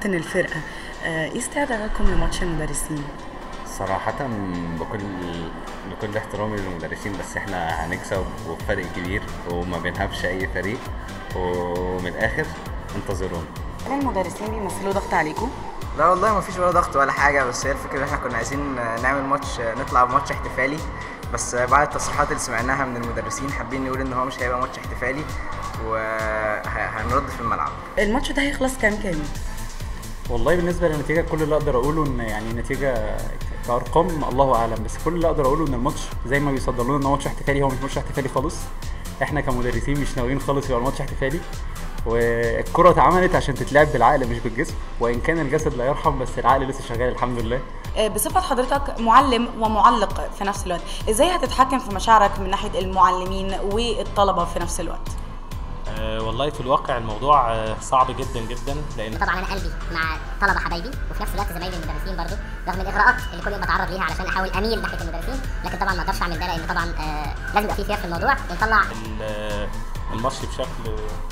كابتن الفرقه آه، ايه استعداداتكم لماتش المدرسين صراحة بكل بكل احترامي للمدرسين بس احنا هنكسب وبفرق كبير وما بنهابش اي فريق ومن الاخر انتظرونا هل المدرسين بيمثلوا ضغط عليكم لا والله ما فيش ولا ضغط ولا حاجه بس هي الفكره ان احنا كنا عايزين نعمل ماتش نطلع بماتش احتفالي بس بعد التصريحات اللي سمعناها من المدرسين حابين نقول ان هو مش هيبقى ماتش احتفالي وهنرد في الملعب الماتش ده هيخلص كام كام والله بالنسبه للنتيجه كل اللي اقدر اقوله ان يعني النتيجه كارقام الله اعلم بس كل اللي اقدر اقوله ان الماتش زي ما بيصدر لنا ان هو ماتش احتفالي هو مش ماتش احتفالي خالص احنا كمدرسين مش ناويين خالص يبقى الماتش احتفالي والكرة اتعملت عشان تتلعب بالعقل مش بالجسم وان كان الجسد لا يرحم بس العقل لسه شغال الحمد لله آه، بصفة حضرتك معلم ومعلق في نفس الوقت ازاي هتتحكم في مشاعرك من ناحية المعلمين والطلبة في نفس الوقت آه، والله في الواقع الموضوع آه، صعب جدا جدا لان طبعا انا قلبي مع طلبه حبايبي وفي نفس الوقت زمايلي المدرسين برضو رغم الاغراءات اللي كل يوم بتعرض ليها علشان احاول اميل ناحيه المدرسين لكن طبعا ما اقدرش اعمل ده لان طبعا آه لازم يبقى في سياق في الموضوع ونطلع ال- آه، الماتش بشكل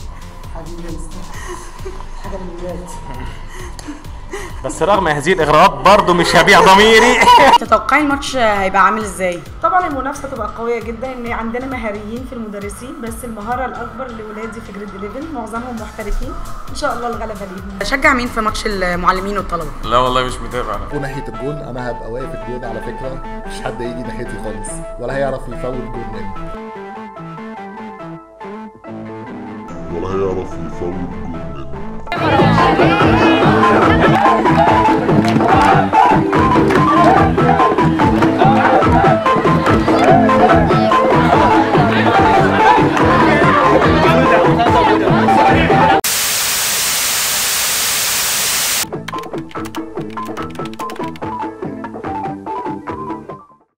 بس رغم هذه الاغراءات برضو مش هبيع ضميري تتوقعي الماتش هيبقى عامل ازاي طبعا المنافسه تبقى قويه جدا ان عندنا مهاريين في المدرسين بس المهاره الاكبر لاولادي في جريد 11 معظمهم محترفين ان شاء الله الغلبه ليهم شجع مين في ماتش المعلمين والطلبة لا والله مش متابع انا وناحيه الجون انا هبقى واقف الجون على فكره مش حد هيجي ناحيتي خالص ولا هيعرف يفوت جون مني ولا هيعرف يفوت جول منه